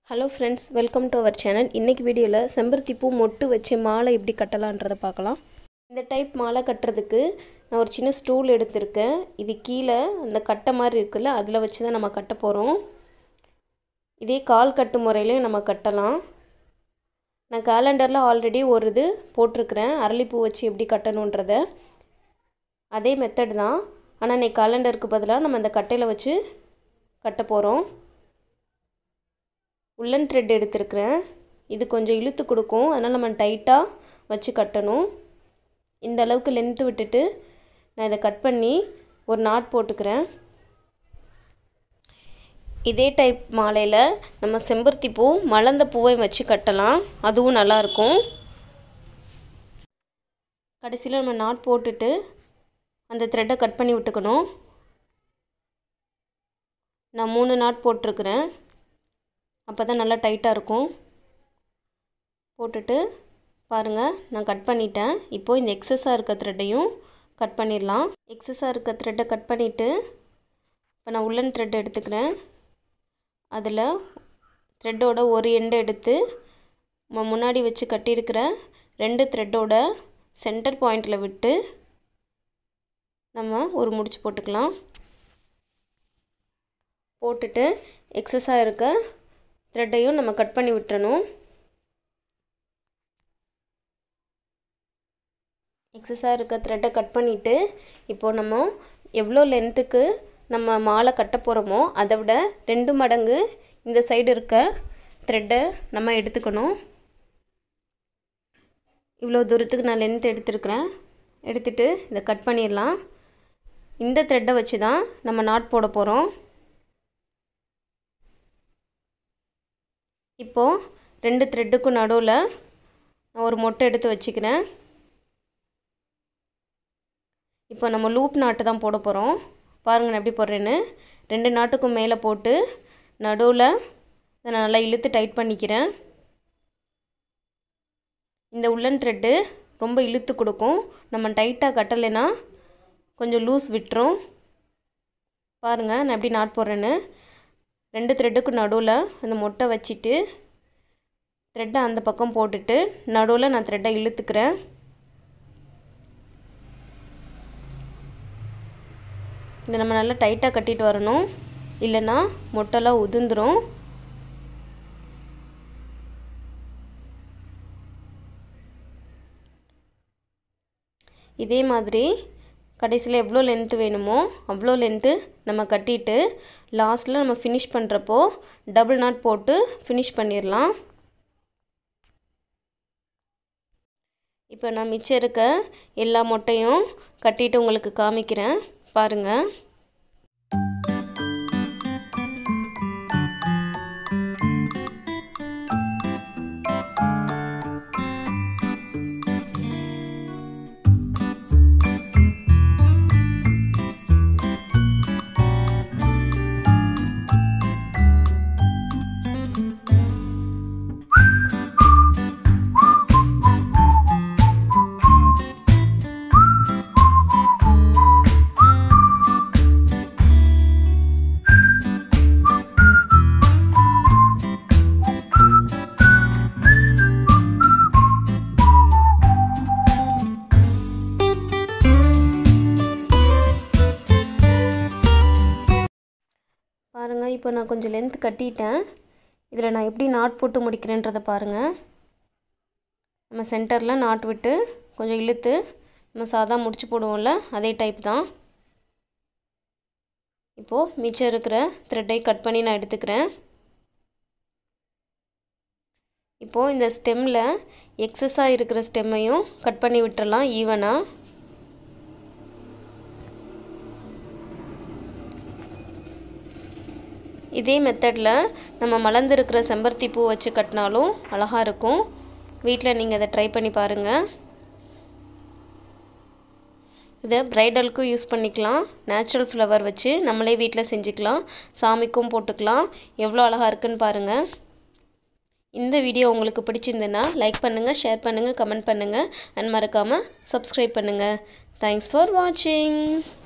hello friends welcome to our channel இன்றைக்கி வீடியோவில் செம்பருத்தி பூ மொட்டு வச்சு மாலை எப்படி கட்டலான்றதை பார்க்கலாம் இந்த டைப் மாலை கட்டுறதுக்கு நான் ஒரு சின்ன ஸ்டூல் எடுத்திருக்கேன் இது கீழே அந்த கட்டை மாதிரி இருக்குல்ல அதில் வச்சு தான் நம்ம கட்ட போகிறோம் இதே கால் கட்டு முறையிலையும் நம்ம கட்டலாம் நான் கேலண்டரில் ஆல்ரெடி ஒரு இது போட்டிருக்கிறேன் அரளிப்பூ வச்சு எப்படி கட்டணுன்றத அதே மெத்தட் தான் ஆனால் இன்னைக்கு காலண்டருக்கு பதிலாக நம்ம அந்த கட்டையில் வச்சு கட்ட போகிறோம் உள்ளன் த்ரெட் எடுத்திருக்கிறேன் இது கொஞ்சம் இழுத்து கொடுக்கும் அதனால் நம்ம டைட்டாக வச்சு கட்டணும் இந்த அளவுக்கு லென்த்து விட்டுட்டு நான் இதை கட் பண்ணி ஒரு நாட் போட்டுக்கிறேன் இதே டைப் மாலையில் நம்ம செம்பருத்தி பூ மலர்ந்த பூவை வச்சு கட்டலாம் அதுவும் நல்லாயிருக்கும் கடைசியில் நம்ம நாட் போட்டுட்டு அந்த த்ரெட்டை கட் பண்ணி விட்டுக்கணும் நான் மூணு நாட் போட்டிருக்கிறேன் அப்போ தான் நல்லா டைட்டாக இருக்கும் போட்டுட்டு பாருங்கள் நான் கட் பண்ணிட்டேன் இப்போது இந்த எக்ஸஸாக இருக்க த்ரெட்டையும் கட் பண்ணிடலாம் எக்ஸஸாக இருக்க த்ரெட்டை கட் பண்ணிவிட்டு இப்போ நான் உள்ளன் த்ரெட் எடுத்துக்கிறேன் அதில் த்ரெட்டோட ஒரு எண்டை எடுத்து நம்ம முன்னாடி வச்சு கட்டியிருக்கிற ரெண்டு த்ரெட்டோட சென்டர் பாயிண்டில் விட்டு நம்ம ஒரு முடிச்சு போட்டுக்கலாம் போட்டுட்டு எக்ஸஸாக இருக்க த்ரெட்டையும் நம்ம கட் பண்ணி விட்டுறணும் எக்ஸஸாக இருக்க த்ரெட்டை கட் பண்ணிவிட்டு இப்போது நம்ம எவ்வளோ லென்த்துக்கு நம்ம மாலை கட்ட போகிறோமோ அதை விட ரெண்டு மடங்கு இந்த சைடு இருக்க த்ரெட்டை நம்ம எடுத்துக்கணும் இவ்வளோ தூரத்துக்கு நான் லென்த் எடுத்துருக்கிறேன் எடுத்துகிட்டு இதை கட் பண்ணிடலாம் இந்த த்ரெட்டை வச்சு தான் நம்ம நாட் போட போகிறோம் இப்போது ரெண்டு த்ரெட்டுக்கும் நடுவில் நான் ஒரு மொட்டை எடுத்து வச்சுக்கிறேன் இப்போ நம்ம லூப் நாட்டு தான் போட போகிறோம் பாருங்கள் நான் எப்படி போடுறேன்னு ரெண்டு நாட்டுக்கும் மேலே போட்டு நடுவில் இதை நான் நல்லா இழுத்து டைட் பண்ணிக்கிறேன் இந்த உள்ளன் த்ரெட்டு ரொம்ப இழுத்து கொடுக்கும் நம்ம டைட்டாக கட்டலைன்னா கொஞ்சம் லூஸ் விட்டுரும் பாருங்கள் நான் எப்படி நாட் போடுறேன்னு ரெண்டு த்ரெட்டுக்கு நடுவில் அந்த மொட்டை வச்சுட்டு த்ரெட்டை அந்த பக்கம் போட்டுட்டு நடுவில் நான் த்ரெட்டை இழுத்துக்கிறேன் இதை நம்ம நல்லா டைட்டாக கட்டிட்டு வரணும் இல்லைன்னா மொட்டெல்லாம் உதிர்ந்துடும் இதே மாதிரி கடைசியில் எவ்வளோ லென்த்து வேணுமோ அவ்வளோ லென்த்து நம்ம கட்டிட்டு லாஸ்ட்டில் நம்ம ஃபினிஷ் பண்ணுறப்போ டபுள் நாட் போட்டு ஃபினிஷ் பண்ணிடலாம் இப்போ நான் மிச்சம் இருக்க எல்லா மொட்டையும் கட்டிட்டு உங்களுக்கு காமிக்கிறேன் பாருங்கள் பாருங்கள் இப்போ நான் கொஞ்சம் லென்த் கட்டிட்டேன் இதில் நான் எப்படி நாட் போட்டு முடிக்கிறேன்றதை பாருங்கள் நம்ம சென்டரில் நாட் விட்டு கொஞ்சம் இழுத்து நம்ம சாதா முடிச்சு போடுவோம்ல அதே டைப் தான் இப்போது மிச்சம் இருக்கிற த்ரெட்டை கட் பண்ணி நான் எடுத்துக்கிறேன் இப்போது இந்த ஸ்டெம்மில் எக்ஸஸாக இருக்கிற ஸ்டெம்மையும் கட் பண்ணி விட்டுறலாம் ஈவனாக இதே மெத்தடில் நம்ம மலர்ந்துருக்கிற செம்பருத்தி பூ வச்சு கட்டினாலும் அழகாக இருக்கும் வீட்டில் நீங்கள் அதை ட்ரை பண்ணி பாருங்கள் இதை ப்ரைடலுக்கும் யூஸ் பண்ணிக்கலாம் நேச்சுரல் ஃப்ளவர் வச்சு நம்மளே வீட்டில் செஞ்சுக்கலாம் சாமிக்கும் போட்டுக்கலாம் எவ்வளோ அழகாக இருக்குன்னு பாருங்கள் இந்த வீடியோ உங்களுக்கு பிடிச்சிருந்துன்னா லைக் பண்ணுங்கள் ஷேர் பண்ணுங்கள் கமெண்ட் பண்ணுங்கள் அண்ட் மறக்காமல் சப்ஸ்கிரைப் பண்ணுங்கள் தேங்க்ஸ் ஃபார் வாட்சிங்